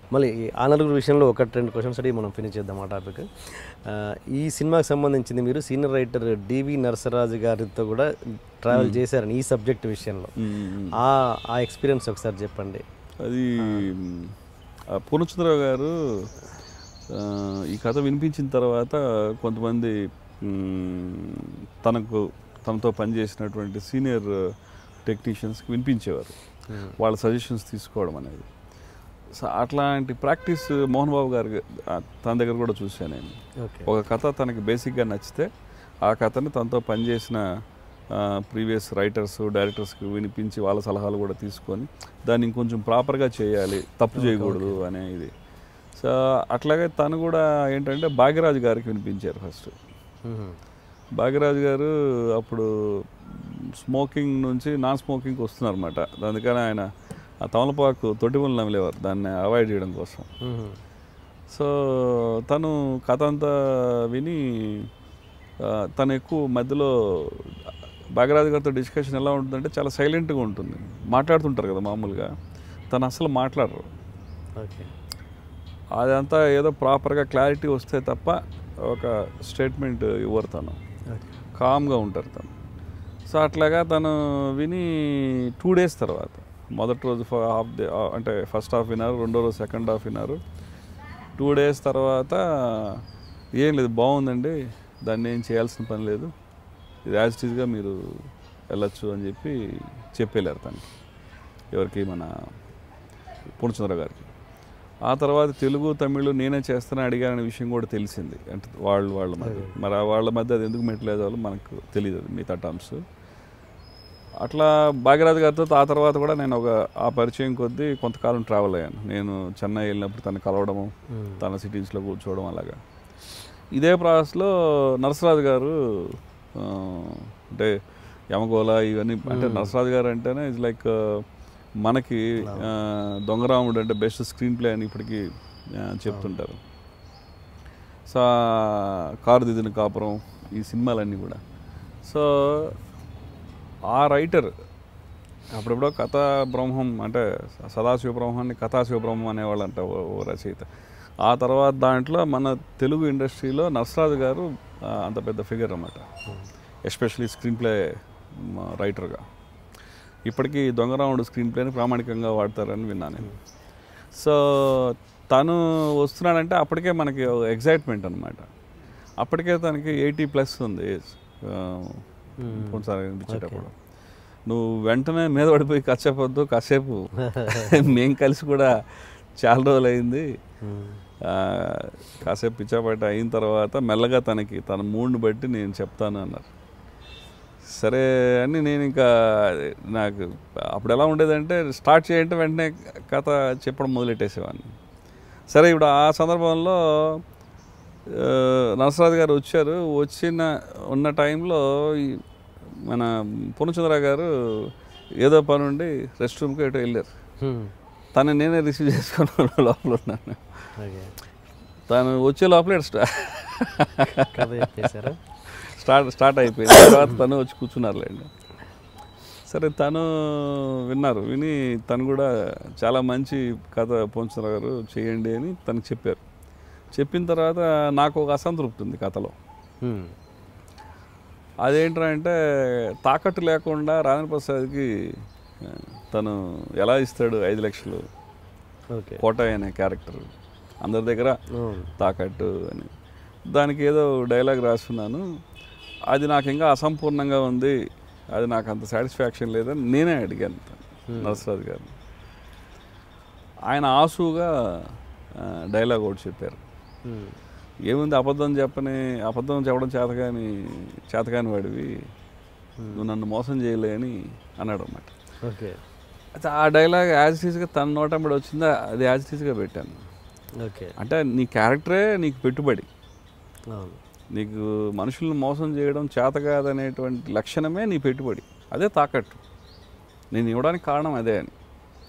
మళ్ళీ ఈ ఆ నలుగురు విషయంలో ఒకటి రెండు క్వశ్చన్స్ అడిగి మనం ఫినిష్ చేద్దాం ఆ టాపిక్ ఆ, ఈ సినిమాకి సంబంధించింది మీరు సీనియర్ రైటర్ డివి నరసరాజు గారితో కూడా ట్రావెల్ చేశారని ఈ సబ్జెక్ట్ విషయంలో ఆ ఆ ఎక్స్పీరియన్స్ ఒకసారి చెప్పండి అది ఆ, పూర్ణచంద్రరావు గారు ఆ, ఈ కథ వినిపించిన తర్వాత కొంతమంది మ్, తనకు తనతో పనిచేసినటువంటి సీనియర్ టెక్నీషియన్స్కి వినిపించేవారు వాళ్ళ సజెషన్స్ తీసుకోవడం అనేది సో అట్లాంటి ప్రాక్టీస్ మోహన్ బాబు గారి ఆ, తన దగ్గర కూడా చూశాను నేను ఓకే ఒక కథ తనకి బేసిక్గా నచ్చితే ఆ కథని తనతో పనిచేసిన ప్రీవియస్ రైటర్స్ డైరెక్టర్స్కి వినిపించి వాళ్ళ సలహాలు కూడా తీసుకొని దాన్ని ఇంకొంచెం ప్రాపర్గా చేయాలి తప్పు చేయకూడదు అనే ఇది సో అట్లాగే తను కూడా ఏంటంటే భాగ్యరాజు గారికి వినిపించారు ఫస్ట్ భాగ్యరాజు గారు అప్పుడు స్మోకింగ్ నుంచి నాన్ స్మోకింగ్కి వస్తున్నారన్నమాట అందుకని ఆయన ఆ తమలపాకు తొట్టిములు నమిలేవారు దాన్ని అవాయిడ్ చేయడం కోసం సో తను కథ అంతా విని ఆ, తను ఎక్కువ మధ్యలో భాగరాజు గారితో డిస్కషన్ ఎలా ఉంటుందంటే చాలా సైలెంట్గా ఉంటుంది మాట్లాడుతుంటారు కదా మామూలుగా తను అసలు మాట్లాడరు ఓకే అదంతా ఏదో ప్రాపర్గా క్లారిటీ వస్తే తప్ప ఒక స్టేట్మెంట్ ఇవ్వరు తను కామ్గా ఉంటారు తను సో అట్లాగా తను విని టూ డేస్ తర్వాత మొదటి రోజు హాఫ్ డే అంటే ఫస్ట్ హాఫ్ విన్నారు రెండో రోజు సెకండ్ హాఫ్ విన్నారు టూ డేస్ తర్వాత ఏం లేదు బాగుందండి దాన్ని ఏం చేయాల్సిన పని లేదు ఇది యాజ్ టీజ్గా మీరు వెళ్ళొచ్చు అని చెప్పి చెప్పేళ్ళారు తనకి ఎవరికి మన పూర్ణచంద్ర గారికి ఆ తర్వాత తెలుగు తమిళ్ నేనే చేస్తానని అడిగాననే విషయం కూడా తెలిసింది అంటే వాళ్ళు వాళ్ళ మధ్య మరి ఆ వాళ్ళ మధ్య అది ఎందుకు మెట్లేదు వాళ్ళు మనకు తెలియదు అది మిగతా టర్మ్స్ అట్లా భాగ్యరాజు గారితో ఆ తర్వాత కూడా నేను ఒక ఆ పరిచయం కొద్దీ కొంతకాలం ట్రావెల్ అయ్యాను నేను చెన్నై వెళ్ళినప్పుడు తను కలవడము తన సిటీస్లో కూర్చోవడం అలాగా ఇదే ప్రాసెస్లో నరసరాజు గారు ఆ, అంటే యమగోళ ఇవన్నీ అంటే నరసరాజు గారు అంటేనే ఇట్స్ లైక్ మనకి ఆ, దొంగరాముడు అంటే బెస్ట్ స్క్రీన్ ప్లే అని ఇప్పటికీ ఆ, చెప్తుంటారు సో కారు దిద్దిన కాపురం ఈ సినిమాలన్నీ కూడా సో ఆ రైటర్ అప్పుడెప్పుడో కథా బ్రహ్మం అంటే సదాశివ బ్రహ్మాన్ని కథాశివ బ్రహ్మం అనేవాళ్ళు అంట ఓ ఓ రచయిత ఆ తర్వాత దాంట్లో మన తెలుగు ఇండస్ట్రీలో నర్సరాజు గారు ఆ, అంత పెద్ద ఫిగర్ అన్నమాట ఎస్పెషలీ స్క్రీన్ ప్లే రైటర్గా ఇప్పటికీ దొంగరాముడు స్క్రీన్ ప్లేని ప్రామాణికంగా వాడతారని విన్నాను నేను సో తను వస్తున్నాడంటే అప్పటికే మనకి ఎగ్జైట్మెంట్ అనమాట అప్పటికే తనకి ఎయిటీ ప్లస్ ఉంది ఏజ్ కొన్నిసారి అనిపించేటప్పుడు నువ్వు వెంటనే మీద పడిపోయి కాసేపొద్దు కాసేపు మేం కలిసి కూడా చాలా రోజులు అయింది ఆ, కాసేపు పిచ్చాపాట అయిన తర్వాత మెల్లగా తనకి తన మూడ్ని బట్టి నేను చెప్తాను అన్నారు సరే అని నేను ఇంకా నాకు అప్పుడు ఎలా ఉండేదంటే స్టార్ట్ చేయంటే వెంటనే కథ చెప్పడం మొదలెట్టేసేవాడిని సరే ఇప్పుడు ఆ సందర్భంలో ఆ, నరసరాజు గారు వచ్చారు వచ్చిన ఉన్న టైంలో ఈ మన పూర్ణచంద్ర గారు ఏదో పని ఉండి రెస్ట్ రూమ్కి ఎటో వెళ్ళారు తను నేనే రిసీవ్ చేసుకుని లోపల ఉన్నాను ఓకే తను వచ్చే లోపలే స్టా- కథ చెప్పేశారా స్టార్ట్ స్టార్ట్ అయిపోయింది తర్వాత తను వచ్చి కూర్చున్నారులేండి సరే తను విన్నారు విని తను కూడా చాలా మంచి కథ పోంచరావు గారు చేయండి అని తనకు చెప్పారు చెప్పిన తర్వాత నాకు ఒక అసంతృప్తి ఉంది కథలో Hmm. అదేంట్రా అంటే తాకట్టు లేకుండా రాజేంద్ర ప్రసాద్కి ఆ, తను ఎలా ఇస్తాడు ఐదు లక్షలు ఓకే కోట అనే క్యారెక్టర్ అందరి దగ్గర అవును. తాకట్టు అని దానికి ఏదో డైలాగ్ రాస్తున్నాను అది నాకు ఇంకా అసంపూర్ణంగా ఉంది అది నాకు అంత సాటిస్ఫాక్షన్ లేదని నేనే అడిగాను నరసరాజు గారిని ఆయన ఆసుగా డైలాగ్ ఒకటి చెప్పారు Hmm. ఏముంది అబద్ధం చెప్పని అబద్ధం చెప్పడం చేతకాని చేతకాని వాడివి నువ్వు నన్ను మోసం చేయలే అని అన్నాడు అన్నమాట ఓకే అయితే ఆ డైలాగ్ యాజ్ టీజ్గా తన నోటంబడి వచ్చిందా అది యాజ్ టీజ్గా పెట్టాను ఓకే అంటే నీ క్యారెక్టరే నీకు పెట్టుబడి అవును నీకు మనుషులను మోసం చేయడం చేత కాదనేటువంటి లక్షణమే నీ పెట్టుబడి అదే తాకట్టు నేను ఇవ్వడానికి కారణం అదే అని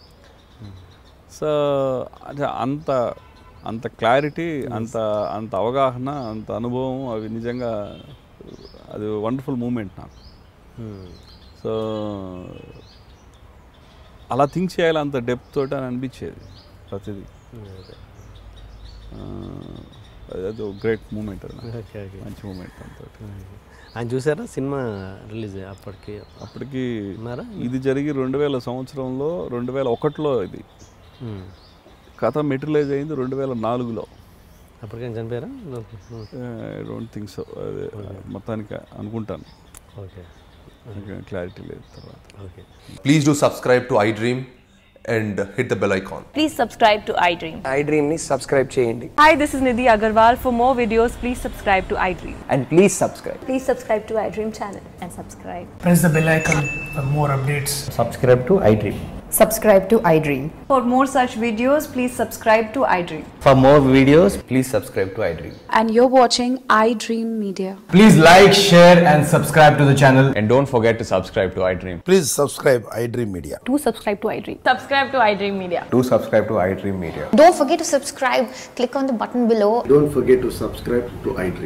సో అంటే అంత అంత క్లారిటీ అంత అంత అవగాహన అంత అనుభవం అవి నిజంగా అది వండర్ఫుల్ మూమెంట్ నాకు Hmm. సో అలా థింక్ చేయాలి అంత డెప్త్ తోటి అని అనిపించేది ప్రతిదీ అది గ్రేట్ మూమెంట్ అది నాకు. ఓకే ఓకే మంచి మూమెంట్ అంతా ఆయన చూసారా సినిమా రిలీజ్ అప్పటికి అప్పటికి ఉన్నారా? ఇది జరిగి రెండు వేల సంవత్సరంలో రెండు వేల ఒకటిలో ఇది ఉమ్. కథ మెటీరియలైజ్ అయింది రెండు వేల నాలుగులో అప్పటికేం చనిపోయారా ఐ డోంట్ థింక్ సో అదే మొత్తానికి అనుకుంటాను ఓకే క్లారిటీ లేదు తర్వాత okay Please do subscribe to iDream and hit the bell icon. Please subscribe to iDream. iDream ని సబ్స్క్రైబ్ చేయండి Hi, this is Nidhi Agarwal. For more videos, please subscribe to iDream. And please subscribe Please subscribe to iDream channel and subscribe. press the bell icon for more updates. Subscribe to iDream subscribe to iDream. For more such videos, please subscribe to iDream. For more videos please subscribe to iDream and you're watching iDream Media. Please like, share, and subscribe to the channel. and don't forget to subscribe to iDream Please subscribe iDream Media. Do subscribe to iDream. Subscribe to iDream Media. do subscribe to iDream Media Don't forget to subscribe. Click on the button below Don't forget to subscribe to iDream.